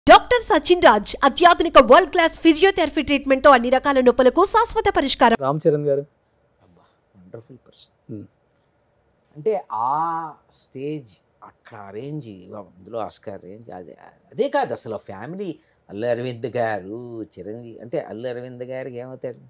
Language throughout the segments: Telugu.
డాక్టర్ సచిన్ రాజ్ అత్యాధునిక వరల్డ్ క్లాస్ ఫిజియోథెరపీ ట్రీట్మెంట్ తో అన్ని రకాల నొప్పులకు శాశ్వత పరిష్కారం రామ్ చరణ్ గారు అబ్బా వండర్ఫుల్ పర్సన్ Hmm. అంటే ఆ స్టేజ్ అక్కడ రేంజ్ అందులో ఆస్కార్ రేంజ్ అదే అదే కాదు అసలు ఫ్యామిలీ అల్లు అరవింద్ గారు చిరంజీవి అంటే అల్లు అరవింద్ గారికి ఏమవుతాడు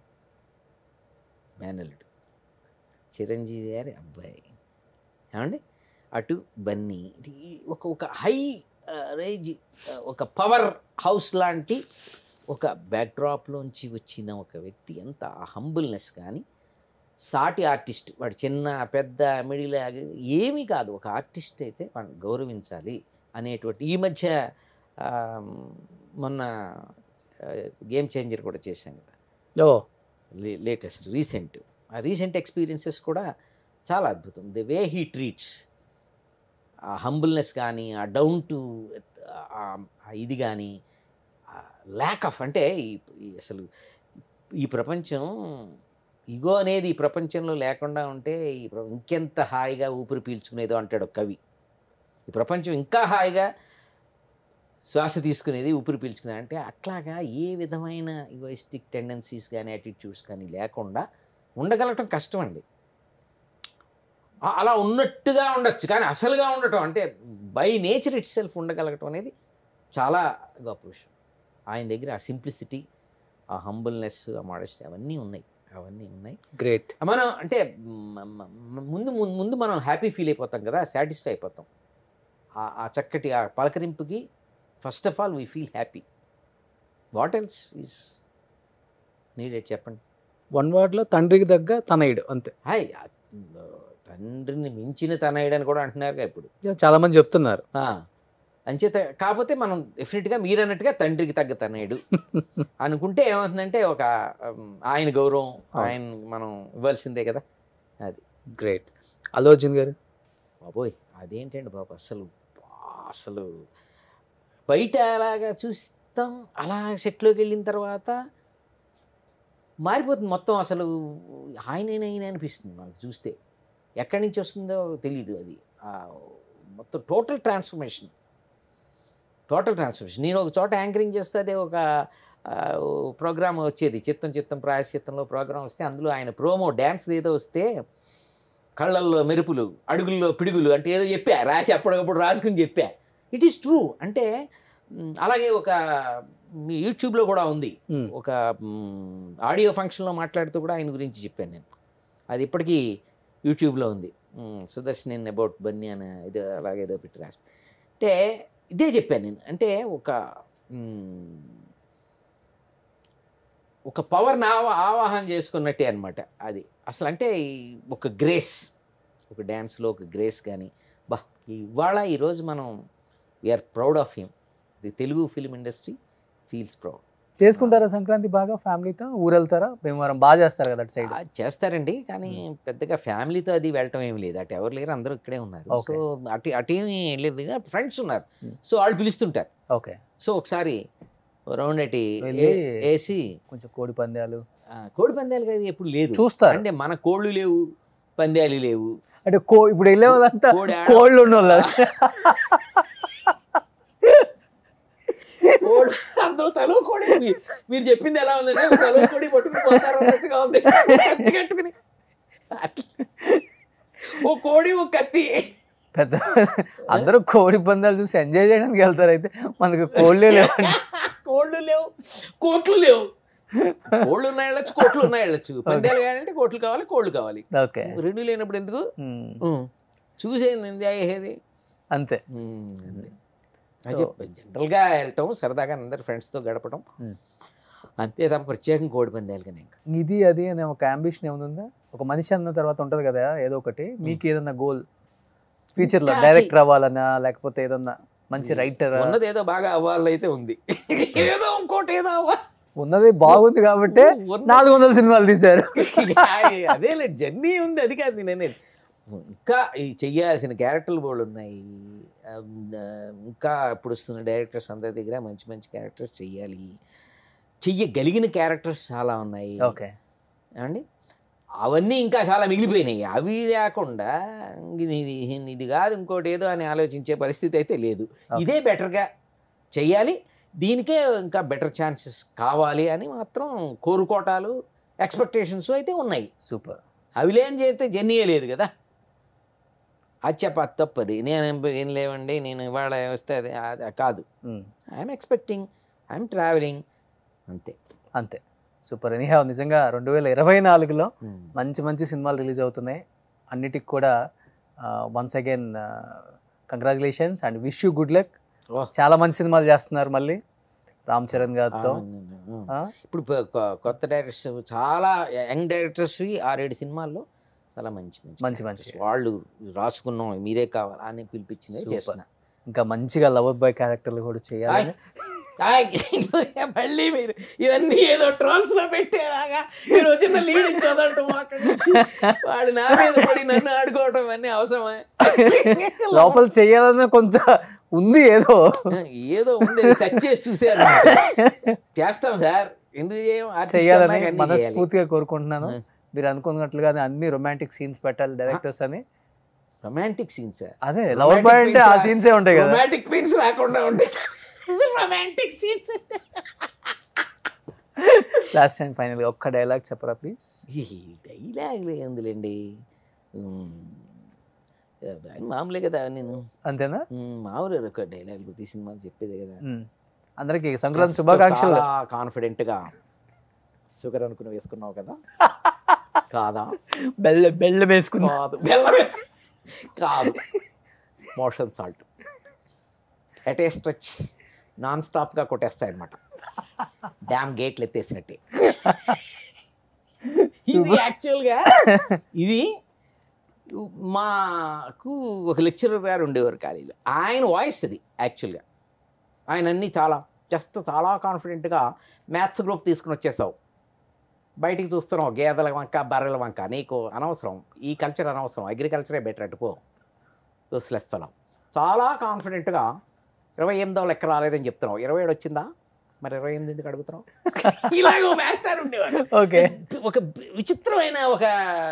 మేనల్లుడు చిరంజీవి గారి అబ్బాయి ఏమండి అటు బన్నీ ఇది ఒక ఒక హై రేంజ్ ఒక పవర్ హౌస్ లాంటి ఒక బ్యాక్డ్రాప్లోంచి వచ్చిన ఒక వ్యక్తి ఎంత హంబుల్నెస్ కానీ సాటి ఆర్టిస్ట్ వాడు చిన్న పెద్ద మిడిల్ ఏమీ కాదు ఒక ఆర్టిస్ట్ అయితే వాడిని గౌరవించాలి అనేటువంటి ఈ మధ్య ఆ, మొన్న గేమ్ చేంజర్ కూడా చేశాం కదా oh latest recent ah recent experiences కూడా చాలా అద్భుతం the way he treats ah humbleness కానీ ఆ డౌన్ టు ఇది కానీ ల్యాక్ ఆఫ్ అంటే ఈ- ఈ అసలు ఈ ప్రపంచం ఇగో అనేది ఈ ప్రపంచంలో లేకుండా ఉంటే ఈ ప్ర- ఇంకెంత హాయిగా ఊపిరి పీల్చుకునేదో అంటాడు ఒక కవి ఈ ప్రపంచం ఇంకా హాయిగా శ్వాస తీసుకునేది ఊపిరి పీల్చుకునేది అంటే అట్లాగా ఏ విధమైన ఈగోయిస్టిక్ టెండెన్సీస్ కానీ యాటిట్యూడ్స్ కానీ లేకుండా ఉండగలగటం కష్టం అండి ఆ- అలా ఉన్నట్టుగా ఉండొచ్చు కానీ అసలుగా ఉండటం అంటే బై నేచర్ ఇట్ సెల్ఫ్ ఉండగలగటం అనేది చాలా గొప్ప విషయం ఆయన దగ్గర ఆ సింప్లిసిటీ ఆ హంబుల్నెస్ ఆ మోడెస్టీ అవన్నీ ఉన్నాయి అవన్నీ ఉన్నాయి గ్రేట్ మనం అంటే మ- మ- మ- ముందు ముందు ముందు మనం హ్యాపీ ఫీల్ అయిపోతాం కదా సాటిస్ఫై అయిపోతాం ఆ- ఆ చక్కటి ఆ పలకరింపుకి first of all we feel happy what else is needed చెప్పండి వన్ వర్డ్ లో తండ్రికి దగ్గ తనయుడు అంతే హాయ్ ఆ, తండ్రిని మించిన తనయుడని కూడా అంటున్నారు కదా ఇప్పుడు చాలా మంది చెప్తున్నారు ఆ, అంచేత కాకపోతే మనం డెఫినెట్గా మీరు అన్నట్టుగా తండ్రికి తగ్గ తనయుడు అనుకుంటే ఏమవుతుందంటే ఒక ఉమ్, ఆయన గౌరవం అవును. ఆయన మనం ఇవ్వాల్సిందే కదా గ్రేట్ అల్లు అర్జున్ గారు బాబోయ్ అదేంటండి బాబు అసలు బా, అసలు బయట అలాగా చూస్తాం అలా సెట్లోకి వెళ్ళిన తర్వాత మారిపోతుంది మొత్తం అసలు ఆయనైనా ఈయన అనిపిస్తుంది మనకు చూస్తే ఎక్కడి నుంచి వస్తుందో తెలియదు అది ఆ, మొత్తం టోటల్ ట్రాన్స్ఫర్మేషన్ టోటల్ ట్రాన్స్ఫర్మేషన్ నేను ఒక చోట యాంకరింగ్ చేస్తే అదే ఒక ప్రోగ్రామ్ వచ్చేది చిత్తం చిత్తం ప్రాయశ్చిత్తంలో ప్రోగ్రామ్ వస్తే అందులో ఆయన ప్రోమో డ్యాన్స్ ఏదో వస్తే కళ్ళల్లో మెరుపులు అడుగుల్లో పిడుగులు అంటే ఏదో చెప్పా రాసి అప్పటికప్పుడు రాసుకుని చెప్పా ఇట్ ఈస్ ట్రూ అంటే మ్, అలాగే ఒక మీ యూట్యూబ్లో కూడా ఉంది మ్, ఒక మ్, ఆడియో ఫంక్షన్లో మాట్లాడుతూ కూడా ఆయన గురించి చెప్పాను నేను అది ఇప్పటికీ యూట్యూబ్లో ఉంది మ్, సుదర్శన్ ఇన్ అబౌట్ బన్నీ అని ఏదో అలాగే ఏదో పెట్టి రాసి అంటే ఇదే చెప్పాను నేను అంటే ఒక మ్, ఒక పవర్ని ఆవా ఆవాహన చేసుకున్నట్టే అనమాట అది అసలు అంటే ఈ ఒక గ్రేస్ ఒక డ్యాన్స్లో ఒక గ్రేస్ కానీ బా ఇవాళ ఈరోజు మనం we are proud of him the Telugu film industry feels proud చేసుకుంటారా సంక్రాంతి బాగా ఫ్యామిలీతో ఊరు వెళ్తారా భీమవరం బాగా చేస్తారు కదా అటు సైడ్ ఆ, చేస్తారండి కానీ పెద్దగా ఫ్యామిలీతో అది వెళ్ళటం ఏమి లేదు అటు ఎవరు లేరు అందరూ ఇక్కడే ఉన్నారు Okay. సో అటు అటు ఏమి లేదు ఫ్రెండ్స్ ఉన్నారు Hmm. సో వాళ్ళు పిలుస్తుంటారు ఓకే సో ఒకసారి రౌండ్ అట్టి వెళ్ళి ఏ- వేసి కొంచెం కోడి పందాలు ఆ, కోడి పందాలు అవి ఎప్పుడు లేదు చూస్తారు అంటే మన కోళ్ళు లేవు పందాలు లేవు అంటే కో ఇప్పుడు వెళ్ళే వాళ్ళంతా కోడి ఆడ- కోళ్ళు ఉన్న వాళ్ళు కోడి అందరూ తలో కోడి మీ- మీరు చెప్పింది ఎలా ఉందంటే తలో కోడి పట్టుకుని పోతారు అన్నట్టుగా ఉంది కత్తి కట్టుకుని అట్లా. ఓ కోడి ఓ కత్తి పెద్ద అందరూ కోడి పందాలు చూసి ఎంజాయ్ చేయడానికి వెళ్తారు అయితే మనకి కోళ్ళే లేవండి కోళ్ళు లేవు కోట్లు లేవు కోళ్ళు ఉన్నాయి వెళ్ళచ్చు కోట్లు ఉన్నాయి వెళ్ళచ్చు పందాలు కావాలంటే కోట్లు కావాలి కోళ్ళు కావాలి ఓకే రెండు లేనప్పుడు ఎందుకు ఉమ్, చూసేది ఏంది అయ్యేది అంతే అని So- చెప్పి జనరల్గా వెళ్ళటం సరదాగా అందరు ఫ్రెండ్స్తో గడపడం Hmm. అంతే తప్ప ప్రత్యేకంగా కోడి పందాలు కానీ ఇంకా ఇది అది అనే ఒక అంబిషన్ ఏముందా ఒక మనిషి అన్న తర్వాత ఉంటది కదా ఏదో ఒకటి మీకు ఏదన్నా గోల్ ఫ్యూచర్ లో ఇంకా డైరెక్టర్ అవ్వాలన్నా లేకపోతే ఏదన్నా మంచి రైటర్ ఉన్నది ఏదో బాగా అవ్వాలైతే ఉంది ఏదో ఇంకోటి ఏదో అవ్వాలి ఉన్నది బాగుంది కాబట్టి ఉన్న- నాలుగు వందల సినిమాలు తీశారు అదేలే జర్నీ ఉంది అది కాదు నేను ఇంకా ఈ చెయ్యాల్సిన క్యారెక్టర్లు బోళ్ళు ఉన్నాయి ఆ, ఇంకా ఇప్పుడు వస్తున్న డైరెక్టర్స్ అందరి దగ్గర మంచి మంచి క్యారెక్టర్స్ చెయ్యాలి చెయ్యగలిగిన క్యారెక్టర్స్ చాలా ఉన్నాయి ఓకే ఏమండి అవన్నీ ఇంకా చాలా మిగిలిపోయినాయి అవి లేకుండా ఇది ఇది- ఇది కాదు ఇంకోటి ఏదో అని ఆలోచించే పరిస్థితి అయితే లేదు Okay. ఇదే బెటర్గా చెయ్యాలి దీనికే ఇంకా బెటర్ ఛాన్సెస్ కావాలి అని మాత్రం కోరుకోటాలు ఎక్స్పెక్టేషన్స్ అయితే ఉన్నాయి సూపర్ అవి లేని చేస్తే జర్నీయే లేదు కదా అచ్చపాత తప్పది నేను ఏం- ఏం లేవండి నేను ఇవాళ వస్తే అది అది కాదు ఐఎమ్ ఎక్స్పెక్టింగ్ ఐఎమ్ ట్రావెలింగ్ అంతే అంతే సూపర్ ఎనీహా నిజంగా రెండు వేల ఇరవై నాలుగులో మంచి మంచి సినిమాలు రిలీజ్ అవుతున్నాయి అన్నిటికి కూడా once again congratulations and wish you good luck Oh. చాలా మంచి సినిమాలు చేస్తున్నారు మళ్ళీ రామ్ చరణ్ గారితో ఆ, ఇప్పుడు కొ- కొ- కొత్త డైరెక్టర్స్ చాలా యంగ్ డైరెక్టర్స్వి ఆరేడు సినిమాల్లో చాలా మంచి మంచి మంచి. వాళ్ళు రాసుకున్నాం మీరే కావాలి అని పిలిపించింది Super. చేస్తున్నా ఇంకా మంచిగా లవర్ బాయ్ క్యారెక్టర్లు కూడా చేయాలి ఆయ్, మళ్ళీ మీరు ఇవన్నీ ఏదో ట్రోల్స్ లో పెట్టేలాగా మీరు వచ్చిన లీడ్ ఇచ్చోదంటూ వాళ్ళు నా మీద పడి నన్ను ఆడుకోవడం అన్నీ అవసరమా లోపల చేయాలన్న కొంత ఉంది ఏదో ఏదో ఉంది టచ్ చేసి చూసారు చేస్తాం సార్ ఎందుకు చేయం Artist చేయాలని అన్నాక అన్నీ చేయాలి. మనస్ఫూర్తిగా కోరుకుంటున్నాను ఆ. మీరు అనుకున్నట్లుగానే అన్ని రొమాంటిక్ సీన్స్ పెట్టాలి డైరెక్టర్స్ అని రొమాంటిక్ సీన్స్ సార్ అదే లవర్ బాయ్ అంటే ఆ సీన్సే ఉంటాయి కదా రొమాంటిక్ సీన్స్ రాకుండా ఉంటాయి romantic scenes last time final ఒక్క డైలాగ్ చెప్పరా ప్లీజ్ ఈ డైలాగ్లు ఏందులేండి ఉమ్, ఆయన మామూలే కదా నేను అంతేనా మామూలు ఒక డైలాగ్ ప్రతి సినిమాలు చెప్పేదే కదా ఉమ్. అందరికి సంక్రాంతి శుభాకాంక్షలు చాలా కాన్ఫిడెంట్ గా షుగర్ అనుకుని వేసుకున్నావు కదా కాదా బెల్ల బెల్ల వేసుకున్నా కాదు బెల్లం వేసు కాదు motion salt at a stretch non stop గా కొట్టేస్తాయి అనమాట డ్యామ్ గేట్లు ఎత్తేసినట్టే ఇది యాక్చువల్గా ఇది మాకు ఒక లెక్చరర్ గారు ఉండేవారు కాలేజీలో ఆయన వాయిస్ అది యాక్చువల్గా ఆయన అన్నీ చాలా జస్ట్ చాలా కాన్ఫిడెంట్గా మ్యాథ్స్ గ్రూప్ తీసుకుని వచ్చేసావు బయటికి చూస్తున్నావు గేదెల వంక బర్రెల వంక నీకు అనవసరం ఈ కల్చర్ అనవసరం అగ్రికల్చరే బెటర్ అటుపో యూస్లెస్ ఫలం చాలా కాన్ఫిడెంట్గా ఇరవై ఎనిమిదో లెక్క రాలేదని చెప్తున్నావు ఇరవై ఏడు వచ్చిందా మరి ఇరవై ఎనిమిది ఎందుకు అడుగుతున్నావు ఇలాగ మాస్టర్ ఉండేవాడు ఓకే ఒక విచిత్రమైన ఒక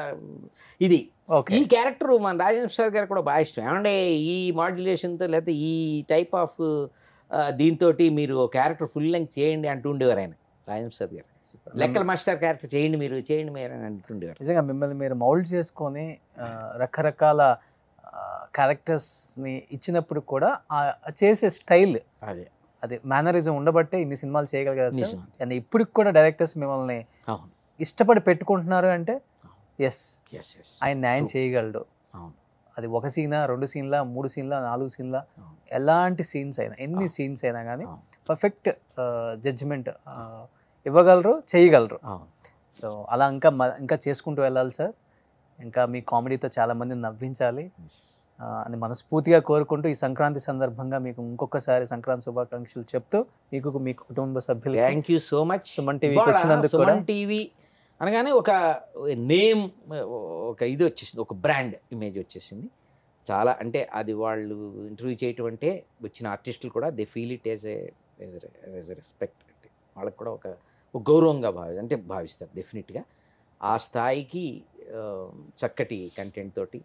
ఇది ఓకే ఈ క్యారెక్టర్ మన రాజేంద్ర ప్రసాద్ గారు కూడా బాగా ఇష్టం ఏమంటే ఈ మాడ్యులేషన్తో లేకపోతే ఈ టైప్ ఆఫ్ దీంతో మీరు క్యారెక్టర్ ఫుల్ లెంగ్ చేయండి అంటూ ఉండేవారు ఆయన రాజేంద్ర ప్రసాద్ గారు లెక్కల మాస్టర్ క్యారెక్టర్ చేయండి మీరు చేయండి మీరు అని అంటుండేవారు నిజంగా మిమ్మల్ని మీరు మౌల్డ్ చేసుకొని ఆ, రకరకాల క్యారెక్టర్స్ ని ఇచ్చినప్పుడు కూడా ఆ చేసే స్టైల్ అదే అది మేనరిజం ఉండబట్టే ఇన్ని సినిమాలు చేయగలిగారు సార్ నిజం అండ్ ఇప్పటికి కూడా డైరెక్టర్స్ మిమ్మల్ని అవును ఇష్టపడి పెట్టుకుంటున్నారు అంటే ఎస్ ఎస్ ఎస్ ఆయన న్యాయం True. చేయగలడు అవును అది ఒక సీనా రెండు సీన్లా మూడు సీన్లా నాలుగు సీన్లా అవును. ఎలాంటి సీన్స్ అయినా ఎన్ని అవును. సీన్స్ అయినా కానీ అవును. పర్ఫెక్ట్ జడ్జిమెంట్ ఇవ్వగలరు చేయగలరు అవును సో అలా ఇంకా మ- ఇంకా చేసుకుంటూ వెళ్ళాలి సార్ ఇంకా మీ కామెడీతో చాలా మందిని నవ్వించాలి ఆ, అని మనస్ఫూర్తిగా కోరుకుంటూ ఈ సంక్రాంతి సందర్భంగా మీకు ఇంకొకసారి సంక్రాంతి శుభాకాంక్షలు చెప్తూ మీకు మీ కుటుంబ సభ్యులు thank you so much Suman టీవీకి వచ్చినందుకు కూడా సుమన్ టీవీ అనగానే ఒక నేమ్ ఒక ఇది వచ్చేసింది ఒక బ్రాండ్ ఇమేజ్ వచ్చేసింది చాలా అంటే అది వాళ్ళు ఇంటర్వ్యూ చేయటం అంటే వచ్చిన ఆర్టిస్టులు కూడా they feel it as a as a respect అంటే వాళ్ళకి కూడా ఒక ఒక గౌరవంగా భావి అంటే భావిస్తారు డెఫినెట్గా ఆ స్థాయికి ఆ, చక్కటి కంటెంట్ తోటి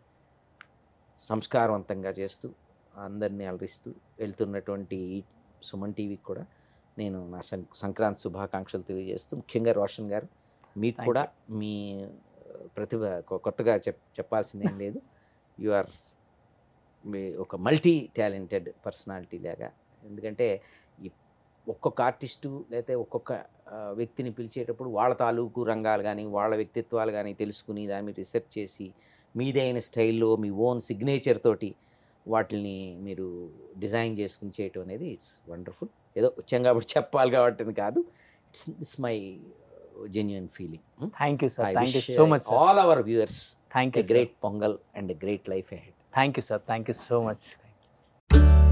సంస్కారవంతంగా చేస్తూ అందరినీ అలరిస్తూ వెళ్తున్నటువంటి ఈ సుమన్ టీవీకి కూడా నేను నా సం- సంక్రాంతి శుభాకాంక్షలు తెలియజేస్తూ ముఖ్యంగా రోషన్ గారు మీకు Thank కూడా మీ ఆ, ప్రతిభ కొ- కొత్తగా చెప్ చెప్పాల్సింది ఏం లేదు యు ఆర్ మీ ఒక మల్టీ టాలెంటెడ్ పర్సనాలిటీ లాగా ఎందుకంటే ఈ ఒక్కొక్క ఆర్టిస్టు లేకపోతే ఒక్కొక్క ఆ, వ్యక్తిని పిలిచేటప్పుడు వాళ్ళ తాలూకు రంగాలు కానీ వాళ్ళ వ్యక్తిత్వాలు కానీ తెలుసుకుని దాని మీద రీసెర్చ్ చేసి మీదైన స్టైల్లో మీ ఓన్ సిగ్నేచర్ తోటి వాటిని మీరు డిజైన్ చేసుకుని చేయటం అనేది ఇట్స్ వండర్ఫుల్ ఏదో వచ్చాం కాబట్టి చెప్పాలి కాబట్టి అని కాదు it's it's my genuine feeling thank you sir thank you so much sir all our viewers thank a you great Pongal and a great life ahead thank you sir thank you so much